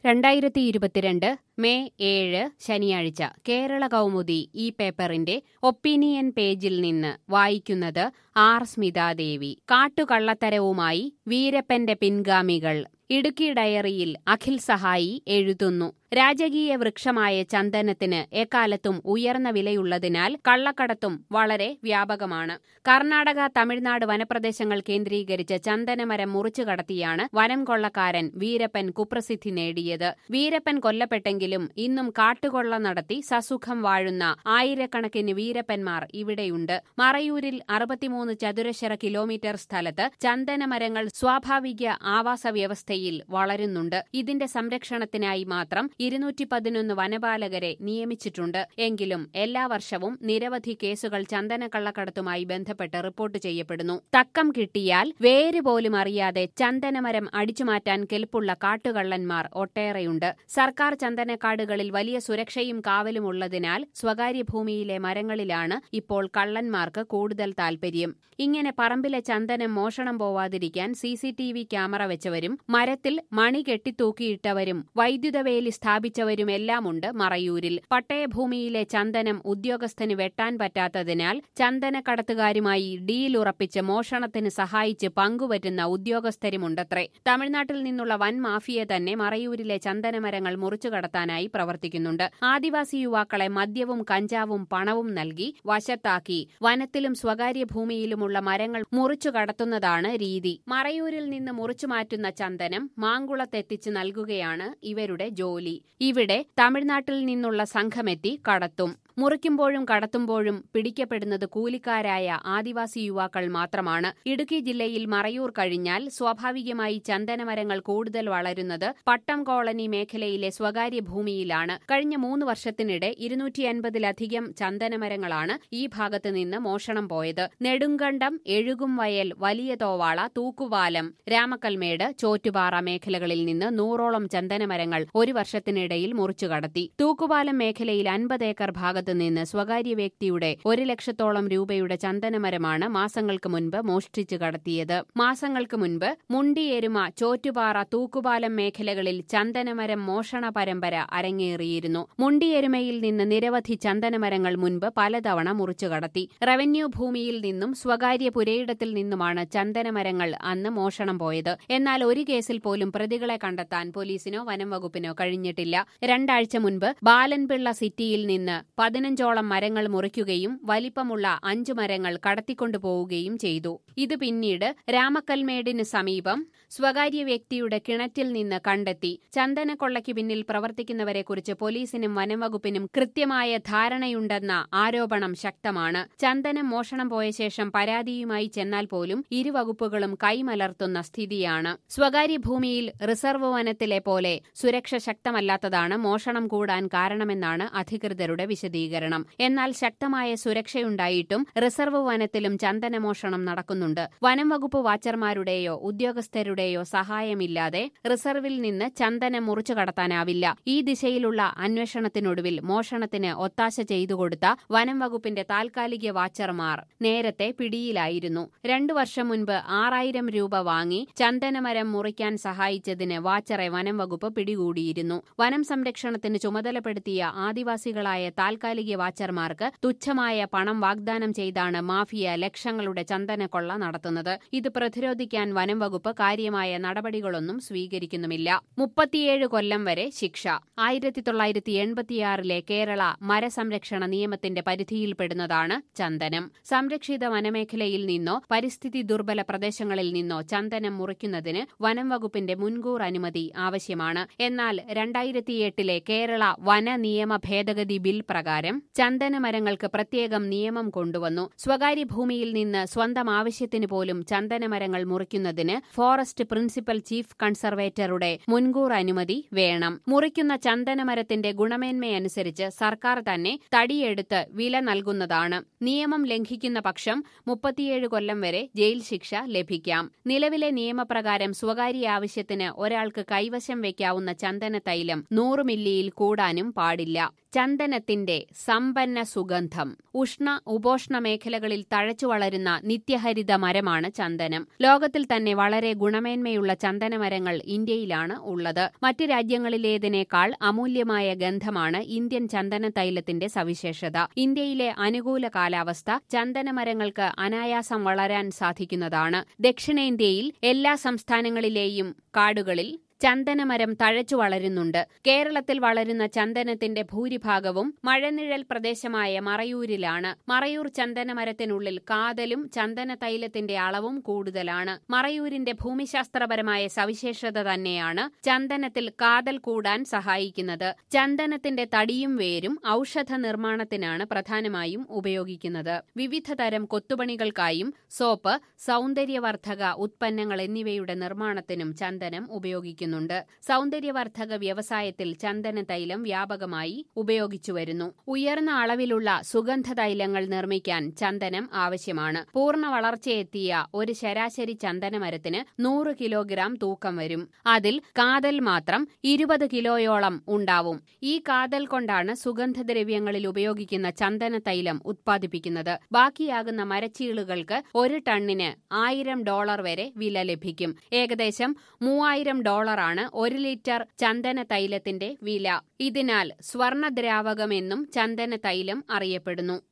രണ്ടായിരത്തി ഇരുപത്തിരണ്ട് മെയ് ഏഴ് ശനിയാഴ്ച കേരള കൗമുദി ഈ പേപ്പറിന്റെ ഒപ്പീനിയൻ പേജിൽ നിന്ന് വായിക്കുന്നത് ആർ സ്മിതാദേവി കാട്ടുകള്ളത്തരവുമായി വീരപ്പന്റെ പിൻഗാമികൾ ഇടുക്കി ഡയറിയിൽ അഖിൽ സഹായി എഴുതുന്നു രാജകീയ വൃക്ഷമായ ചന്ദനത്തിന് എക്കാലത്തും ഉയർന്ന വിലയുള്ളതിനാൽ കള്ളക്കടത്തും വളരെ വ്യാപകമാണ് കർണാടക തമിഴ്നാട് വനപ്രദേശങ്ങൾ കേന്ദ്രീകരിച്ച് ചന്ദനമരം മുറിച്ചു കടത്തിയാണ് വനം കൊള്ളക്കാരൻ വീരപ്പൻ കുപ്രസിദ്ധി നേടിയത് വീരപ്പൻ കൊല്ലപ്പെട്ടെങ്കിലും ഇന്നും കാട്ടുകൊള്ള നടത്തി സസുഖം വാഴുന്ന ആയിരക്കണക്കിന് വീരപ്പന്മാർ ഇവിടെയുണ്ട് മറയൂരിൽ അറുപത്തിമൂന്ന് ചതുരശ്ര കിലോമീറ്റർ സ്ഥലത്ത് ചന്ദനമരങ്ങൾ സ്വാഭാവിക ആവാസ വ്യവസ്ഥയിൽ വളരുന്നുണ്ട് ഇതിന്റെ സംരക്ഷണത്തിനായി മാത്രം ഇരുന്നൂറ്റി പതിനൊന്ന് വനപാലകരെ നിയമിച്ചിട്ടുണ്ട് എങ്കിലും എല്ലാ വർഷവും നിരവധി കേസുകൾ ചന്ദന കള്ളക്കടത്തുമായി ബന്ധപ്പെട്ട് റിപ്പോർട്ട് ചെയ്യപ്പെടുന്നു തക്കം കിട്ടിയാൽ വേര് പോലും അറിയാതെ ചന്ദനമരം അടിച്ചുമാറ്റാൻ കെൽപ്പുള്ള കാട്ടുകള്ളന്മാർ ഒട്ടേറെയുണ്ട് സർക്കാർ ചന്ദനക്കാടുകളിൽ വലിയ സുരക്ഷയും കാവലും ഉള്ളതിനാൽ സ്വകാര്യ ഭൂമിയിലെ മരങ്ങളിലാണ് ഇപ്പോൾ കള്ളന്മാർക്ക് കൂടുതൽ താൽപര്യം ഇങ്ങനെ പറമ്പിലെ ചന്ദനം മോഷണം പോവാതിരിക്കാൻ C C T V camera വെച്ചവരും മരത്തിൽ മണി കെട്ടിത്തൂക്കിയിട്ടവരും വൈദ്യുതവേലി സ്ഥാപിച്ചവരുമെല്ലാമുണ്ട് മറയൂരിൽ പട്ടയഭൂമിയിലെ ചന്ദനം ഉദ്യോഗസ്ഥന് വെട്ടാൻ പറ്റാത്തതിനാൽ ചന്ദനക്കടത്തുകാരുമായി ഡീൽ ഉറപ്പിച്ച് മോഷണത്തിന് സഹായിച്ച് പങ്കുപറ്റുന്ന ഉദ്യോഗസ്ഥരുമുണ്ടത്രേ തമിഴ്നാട്ടിൽ നിന്നുള്ള വൻ മാഫിയ തന്നെ മറയൂരിലെ ചന്ദനമരങ്ങൾ മുറിച്ചു കടത്താനായി പ്രവർത്തിക്കുന്നുണ്ട് ആദിവാസി യുവാക്കളെ മദ്യവും കഞ്ചാവും പണവും നൽകി വശത്താക്കി വനത്തിലും സ്വകാര്യ ഭൂമിയിലുമുള്ള മരങ്ങൾ മുറിച്ചു കടത്തുന്നതാണ് രീതി മറയൂരിൽ നിന്ന് മുറിച്ചു മാറ്റുന്ന ചന്ദനം മാങ്കുളത്തെത്തിച്ച് നൽകുകയാണ് ഇവരുടെ ജോലി ഇവിടെ തമിഴ്നാട്ടിൽ നിന്നുള്ള സംഘമെത്തി കടത്തും മുറിക്കുമ്പോഴും കടത്തുമ്പോഴും പിടിക്കപ്പെടുന്നത് കൂലിക്കാരായ ആദിവാസി യുവാക്കൾ മാത്രമാണ് ഇടുക്കി ജില്ലയിൽ മറയൂർ കഴിഞ്ഞാൽ സ്വാഭാവികമായി ചന്ദനമരങ്ങൾ കൂടുതൽ വളരുന്നത് പട്ടം കോളനി മേഖലയിലെ സ്വകാര്യ ഭൂമിയിലാണ് കഴിഞ്ഞ മൂന്ന് വർഷത്തിനിടെ ഇരുന്നൂറ്റി അൻപതിലധികം ചന്ദനമരങ്ങളാണ് ഈ ഭാഗത്ത് നിന്ന് മോഷണം പോയത് നെടുങ്കണ്ടം എഴുകും വയൽ വലിയ തോവാള തൂക്കുവാലം രാമക്കൽമേട് ചോറ്റുപാറ മേഖലകളിൽ നിന്ന് നൂറോളം ചന്ദനമരങ്ങൾ ഒരു വർഷത്തിനിടയിൽ മുറിച്ചു കടത്തി തൂക്കുപാലം മേഖലയിൽ അൻപത് ഏക്കർ ഭാഗത്ത് നിന്ന് സ്വകാര്യ വ്യക്തിയുടെ ഒരു ലക്ഷത്തോളം രൂപയുടെ ചന്ദനമരമാണ് മാസങ്ങൾക്ക് മുൻപ് മോഷ്ടിച്ചു കടത്തിയത് മാസങ്ങൾക്ക് മുൻപ് മുണ്ടിയെരുമ ചോറ്റുപാറ തൂക്കുപാലം മേഖലകളിൽ ചന്ദനമരം മോഷണ പരമ്പര അരങ്ങേറിയിരുന്നു മുണ്ടിയെരുമയിൽ നിന്ന് നിരവധി ചന്ദനമരങ്ങൾ മുൻപ് പലതവണ മുറിച്ചു കടത്തി റവന്യൂ ഭൂമിയിൽ നിന്നും സ്വകാര്യ പുരയിടത്തിൽ നിന്നുമാണ് ചന്ദനമരങ്ങൾ അന്ന് മോഷണം പോയത് എന്നാൽ ഒരു കേസിൽ പോലും പ്രതികളെ കണ്ടെത്താൻ പോലീസിനോ വനം വകുപ്പിനോ കഴിഞ്ഞിട്ടില്ല രണ്ടാഴ്ച മുൻപ് ബാലൻപിള്ള സിറ്റിയിൽ നിന്ന് പതിനഞ്ചോളം മരങ്ങൾ മുറിക്കുകയും വലിപ്പമുള്ള അഞ്ചു മരങ്ങൾ കടത്തിക്കൊണ്ടുപോവുകയും ചെയ്തു ഇത് പിന്നീട് രാമക്കൽമേടിന് സമീപം സ്വകാര്യ വ്യക്തിയുടെ കിണറ്റിൽ നിന്ന് കണ്ടെത്തി ചന്ദനക്കൊള്ളയ്ക്ക് പിന്നിൽ പ്രവർത്തിക്കുന്നവരെക്കുറിച്ച് പോലീസിനും വനംവകുപ്പിനും കൃത്യമായ ധാരണയുണ്ടെന്ന ആരോപണം ശക്തമാണ് ചന്ദനം മോഷണം പോയ ശേഷം പരാതിയുമായി ചെന്നാൽ പോലും ഇരുവകുപ്പുകളും കൈമലർത്തുന്ന സ്ഥിതിയാണ് സ്വകാര്യ ഭൂമിയിൽ റിസർവ് വനത്തിലെ പോലെ സുരക്ഷ ശക്തമല്ലാത്തതാണ് മോഷണം കൂടാൻ കാരണമെന്നാണ് അധികൃതരുടെ വിശദീകരണം എന്നാൽ ശക്തമായ സുരക്ഷയുണ്ടായിട്ടും റിസർവ് വനത്തിലും ചന്ദനമോഷണം നടക്കുന്നുണ്ട് വനം വകുപ്പ് വാച്ചർമാരുടെയോ ഉദ്യോഗസ്ഥരുടെയോ സഹായമില്ലാതെ റിസർവിൽ നിന്ന് ചന്ദനം മുറിച്ചു കടത്താനാവില്ല ഈ ദിശയിലുള്ള അന്വേഷണത്തിനൊടുവിൽ മോഷണത്തിന് ഒത്താശ ചെയ്തു കൊടുത്ത വനം വകുപ്പിന്റെ താൽക്കാലിക വാച്ചർമാർ നേരത്തെ പിടിയിലായിരുന്നു രണ്ടു വർഷം മുൻപ് ആറായിരം രൂപ വാങ്ങി ചന്ദനമരം മുറിക്കാൻ സഹായിച്ചതിന് വാച്ചറെ വനം വകുപ്പ് പിടികൂടിയിരുന്നു വനം സംരക്ഷണത്തിന് ചുമതലപ്പെടുത്തിയ ആദിവാസികളായ താൽക്കാലിക വാച്ചർമാർക്ക് തുച്ഛമായ പണം വാഗ്ദാനം ചെയ്താണ് മാഫിയ ലക്ഷങ്ങളുടെ ചന്ദനക്കൊള്ള നടത്തുന്നത് ഇത് പ്രതിരോധിക്കാൻ വനം വകുപ്പ് കാര്യമായ നടപടികളൊന്നും സ്വീകരിക്കുന്നുമില്ല മുപ്പത്തിയേഴ് കൊല്ലം വരെ ശിക്ഷ ആയിരത്തി തൊള്ളായിരത്തി എൺപത്തിയാറിലെ കേരള മരസംരക്ഷണ നിയമത്തിന്റെ പരിധിയിൽപ്പെടുന്നതാണ് ചന്ദനം സംരക്ഷിത വനമേഖലയിൽ നിന്നോ പരിസ്ഥിതി ദുർബല പ്രദേശങ്ങളിൽ നിന്നോ ചന്ദനം മുറിക്കുന്നതിന് വനം വകുപ്പിന്റെ മുൻകൂർ അനുമതി ആവശ്യമാണ് എന്നാൽ രണ്ടായിരത്തിയെട്ടിലെ കേരള വന നിയമ ഭേദഗതി ബിൽ പ്രകാരം ചന്ദനമരങ്ങൾക്ക് പ്രത്യേകം നിയമം കൊണ്ടുവന്നു സ്വകാര്യ ഭൂമിയിൽ നിന്ന് സ്വന്തം ആവശ്യത്തിന് പോലും ചന്ദനമരങ്ങൾ മുറിക്കുന്നതിന് ഫോറസ്റ്റ് പ്രിൻസിപ്പൽ ചീഫ് കൺസർവേറ്ററുടെ മുൻകൂർ അനുമതി വേണം മുറിക്കുന്ന ചന്ദനമരത്തിന്റെ ഗുണമേന്മയനുസരിച്ച് സർക്കാർ തന്നെ തടിയെടുത്ത് വില നൽകുന്നതാണ് നിയമം ലംഘിക്കുന്ന പക്ഷം മുപ്പത്തിയേഴ് കൊല്ലം വരെ ജയിൽ ശിക്ഷ ലഭിക്കാം നിലവിലെ നിയമപ്രകാരം സ്വകാര്യ ആവശ്യത്തിന് ഒരാൾക്ക് കൈവശം വയ്ക്കാവുന്ന ചന്ദന തൈലം നൂറ് മില്ലിയിൽ കൂടാനും പാടില്ല ചന്ദനത്തിന്റെ സമ്പന്ന സുഗന്ധം ഉഷ്ണ ഉപോഷ്ണ മേഖലകളിൽ തഴച്ചു വളരുന്ന നിത്യഹരിത മരമാണ് ചന്ദനം ലോകത്തിൽ തന്നെ വളരെ ഗുണമേന്മയുള്ള ചന്ദനമരങ്ങൾ ഇന്ത്യയിലാണ് ഉള്ളത് മറ്റ് രാജ്യങ്ങളിലേതിനേക്കാൾ അമൂല്യമായ ഗന്ധമാണ് ഇന്ത്യൻ ചന്ദന തൈലത്തിന്റെ സവിശേഷത ഇന്ത്യയിലെ അനുകൂല കാലാവസ്ഥ ചന്ദനമരങ്ങൾക്ക് അനായാസം വളരാൻ സാധിക്കുന്നതാണ് ദക്ഷിണേന്ത്യയിൽ എല്ലാ സംസ്ഥാനങ്ങളിലെയും കാടുകളിൽ ചന്ദനമരം തഴച്ചു വളരുന്നുണ്ട് കേരളത്തിൽ വളരുന്ന ചന്ദനത്തിന്റെ ഭൂരിഭാഗവും മഴനിഴൽ പ്രദേശമായ മറയൂരിലാണ് മറയൂർ ചന്ദനമരത്തിനുള്ളിൽ കാതലും ചന്ദന തൈലത്തിന്റെ അളവും കൂടുതലാണ് മറയൂരിന്റെ ഭൂമിശാസ്ത്രപരമായ സവിശേഷത തന്നെയാണ് ചന്ദനത്തിൽ കാതൽ കൂടാൻ സഹായിക്കുന്നത് ചന്ദനത്തിന്റെ തടിയും വേരും ഔഷധ നിർമ്മാണത്തിനാണ് പ്രധാനമായും ഉപയോഗിക്കുന്നത് വിവിധ തരം കൊത്തുപണികൾക്കായും സോപ്പ് സൗന്ദര്യവർദ്ധക ഉത്പന്നങ്ങൾ എന്നിവയുടെ നിർമ്മാണത്തിനും ചന്ദനം ഉപയോഗിക്കുന്നുണ്ട് സൗന്ദര്യവർദ്ധക വ്യവസായത്തിൽ ചന്ദന തൈലം വ്യാപകമായി ഉപയോഗിച്ചു വരുന്നു ഉയർന്ന അളവിലുള്ള സുഗന്ധ തൈലങ്ങൾ നിർമ്മിക്കാൻ ചന്ദനം ആവശ്യമാണ് പൂർണ്ണ വളർച്ചയെത്തിയ ഒരു ശരാശരി ചന്ദനമരത്തിന് നൂറ് കിലോഗ്രാം തൂക്കം വരും അതിൽ കാതൽ മാത്രം ഇരുപത് കിലോയോളം ഉണ്ടാവും ഈ കാതൽ കൊണ്ടാണ് സുഗന്ധദ്രവ്യങ്ങളിൽ ഉപയോഗിക്കുന്ന ചന്ദന തൈലം ഉത്പാദിപ്പിക്കുന്നത് ബാക്കിയാകുന്ന മരച്ചീളുകൾക്ക് ഒരു ടണ്ണിന് ആയിരം ഡോളർ വരെ വില ലഭിക്കും ഏകദേശം മൂവായിരം ഡോളറാണ് ഒരു ലിറ്റർ ചന്ദന തൈലത്തിന്റെ വില ഇതിനാൽ സ്വർണദ്രാവകമെന്നും ചന്ദന തൈലം അറിയപ്പെടുന്നു